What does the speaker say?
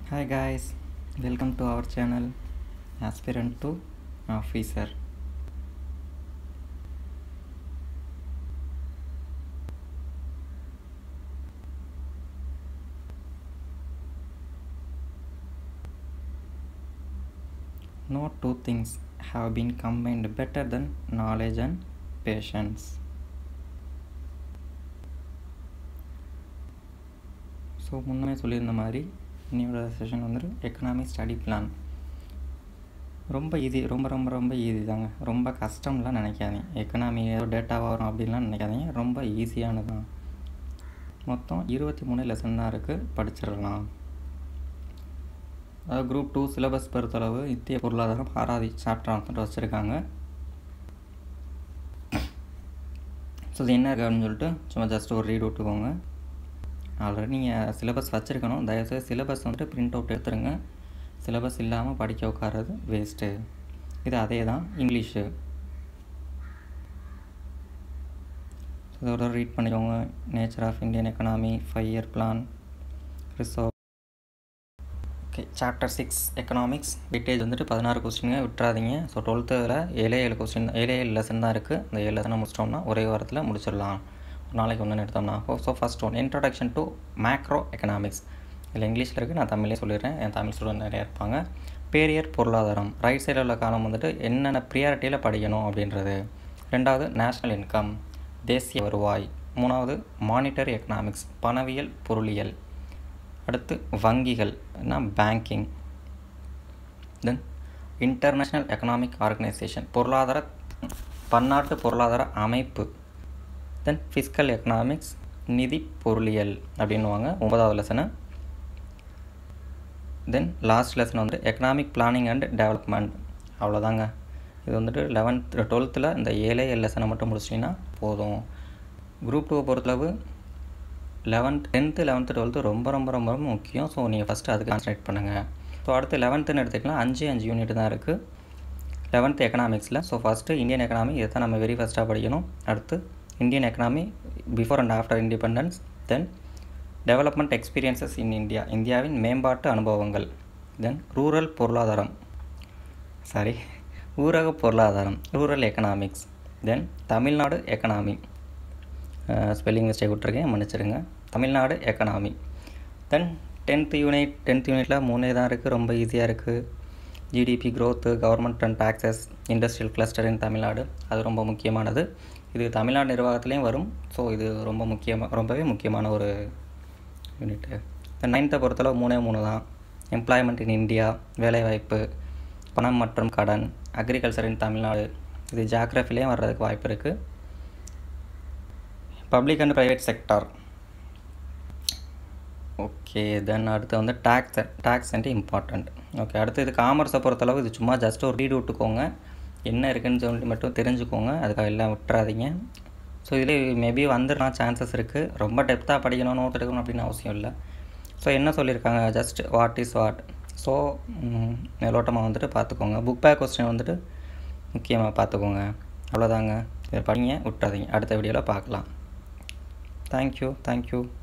Hi guys, welcome to our channel Aspirant to Officer. No two things have been combined better than knowledge and patience. So முன்னமே சொல்லியிருந்த மாதிரி இன்னையோட session வந்துட்டு economic study plan ரொம்ப easy ரொம்ப ரொம்ப ரொம்ப ஈஸி தாங்க ரொம்ப கஷ்டம்லாம் நினைக்காதீங்க எக்கனாமி ஏதோ டேட்டாவாக வரும் அப்படின்லாம் நினைக்காதீங்க ரொம்ப ஈஸியானது தான் மொத்தம் இருபத்தி மூணு லெசன் தான் இருக்குது படிச்சிடலாம் அதாவது குரூப் டூ சிலபஸ் பொறுத்தளவு இந்திய பொருளாதாரம் ஆறாவது சாப்டர் வந்துட்டு வச்சுருக்காங்க ஸோ இது என்ன இருக்குது அப்படின்னு சொல்லிட்டு சும்மா ஜஸ்ட் ஒரு ரீட் விட்டுக்கோங்க ஆல்ரெடி நீங்கள் சிலபஸ் வச்சுருக்கணும் தயவுசெய்து சிலபஸ் வந்துட்டு பிரிண்ட் அவுட் எடுத்துருங்க சிலபஸ் இல்லாமல் படிக்க உட்காறது வேஸ்ட்டு இது அதே தான் இங்கிலீஷு இதோட ரீட் பண்ணிக்கோங்க nature of Indian economy five year plan reserve okay chapter six economics விட்டேஜ் வந்துட்டு பதினாறு கொஸ்டினுங்க விட்டுறாதீங்க ஸோ டுவெல்த்தில் ஏழே ஏழு கொஸ்டின் ஏழே ஏழு லெசன் தான் இருக்குது அந்த ஏழு லெசனை முடிச்சிட்டோம்னா ஒரே வாரத்தில் முடிச்சிடலாம் ஒரு நாளைக்கு ஒன்று எடுத்தோம்னா so first one introduction to macroeconomics இதில் இங்கிலீஷில் இருக்குது நான் தமிழ்லேயே சொல்லிடுறேன் என் தமிழ் ஸ்டூடெண்ட் நிறையா இருப்பாங்க பேரியர் பொருளாதாரம் ரைட் சைடில் உள்ள காலம் வந்துட்டு என்னென்ன ப்ரியாரிட்டியில் படிக்கணும் அப்படின்றது ரெண்டாவது நேஷ்னல் இன்கம் தேசிய வருவாய் மூணாவது மானிட்டரி எக்கனாமிக்ஸ் பணவியல் பொருளியல் அடுத்து வங்கிகள் banking then international economic organisation பொருளாதார பன்னாட்டு பொருளாதார அமைப்பு தென் ஃபிஸ்கல் எக்கனாமிக்ஸ் நிதி பொருளியல் அப்படின்வாங்க ஒன்பதாவது லெசனு தென் லாஸ்ட் லெசன் வந்து எக்கனாமிக் பிளானிங் அண்ட் டெவலப்மெண்ட் அவ்வளோதாங்க இது வந்துட்டு லெவன்த் டுவெல்த்தில் இந்த ஏழே ஏழு லெசனை மட்டும் முடிச்சிட்டிங்கன்னா போதும் குரூப் டூவை பொறுத்தளவு லெவன்த் டென்த்து லெவன்த்து டுவெல்த்து ரொம்ப ரொம்ப ரொம்ப ரொம்ப முக்கியம் ஸோ நீங்கள் ஃபஸ்ட்டு அதுக்கு கான்சன்ட்ரேட் பண்ணுங்கள் ஸோ அடுத்து லெவன்த்துன்னு எடுத்துக்கலாம் அஞ்சு அஞ்சு யூனிட் தான் இருக்குது லெவன்த்து எக்கனாமிக்ஸில் ஸோ ஃபஸ்ட்டு இந்தியன் எக்கனாமி இதை தான் நம்ம வெரி ஃபஸ்ட்டாக படிக்கணும் அடுத்து Indian economy before and after independence then development experiences in India இந்தியாவின் மேம்பாட்டு அனுபவங்கள் தென் ரூரல் பொருளாதாரம் சாரி ஊரக பொருளாதாரம் rural economics then Tamil Nadu economy spelling mistake விட்ருக்கேன் மன்னிச்சிருங்க Tamil Nadu economy then tenth unit tenth யூனிட்டில் மூணே தான் இருக்குது ரொம்ப ஈஸியாக இருக்குது GDP growth government and taxes industrial cluster in Tamil Nadu அது ரொம்ப முக்கியமானது இது தமிழ்நாடு நிர்வாகத்துலேயும் வரும் ஸோ இது ரொம்ப முக்கியமாக ரொம்பவே முக்கியமான ஒரு யூனிட்டு நைன்த்தை பொறுத்தளவு மூணே மூணு தான் எம்ப்ளாய்மெண்ட் இன் இந்தியா வேலைவாய்ப்பு பணம் மற்றும் கடன் அக்ரிகல்ச்சர் இன் தமிழ்நாடு இது ஜாக்ரஃபிலேயும் வர்றதுக்கு வாய்ப்பு இருக்குது public and private sector okay then அடுத்து வந்து tax tax and important okay அடுத்து இது காமர்ஸை பொறுத்தளவு இது சும்மா ஜஸ்ட் ஒரு ரீடு விட்டுக்கோங்க என்ன இருக்குதுன்னு சொல்லிட்டு மட்டும் தெரிஞ்சுக்கோங்க அதுக்காக எல்லாம் விட்டுறாதீங்க ஸோ இதில் மேபி வந்துடலாம் சான்சஸ் இருக்குது ரொம்ப டெப்த்தாக படிக்கணும் நோட் எடுக்கணும் அப்படின்னு அவசியம் இல்லை ஸோ என்ன சொல்லியிருக்காங்க just what is what so மேலோட்டமாக வந்துட்டு பார்த்துக்கோங்க புக் பேக் கொஸ்டின் வந்துட்டு முக்கியமாக பார்த்துக்கோங்க அவ்வளோதாங்க இதை படிங்க விட்டுறாதீங்க அடுத்த வீடியோவில் பார்க்கலாம் தேங்க்யூ தேங்க்யூ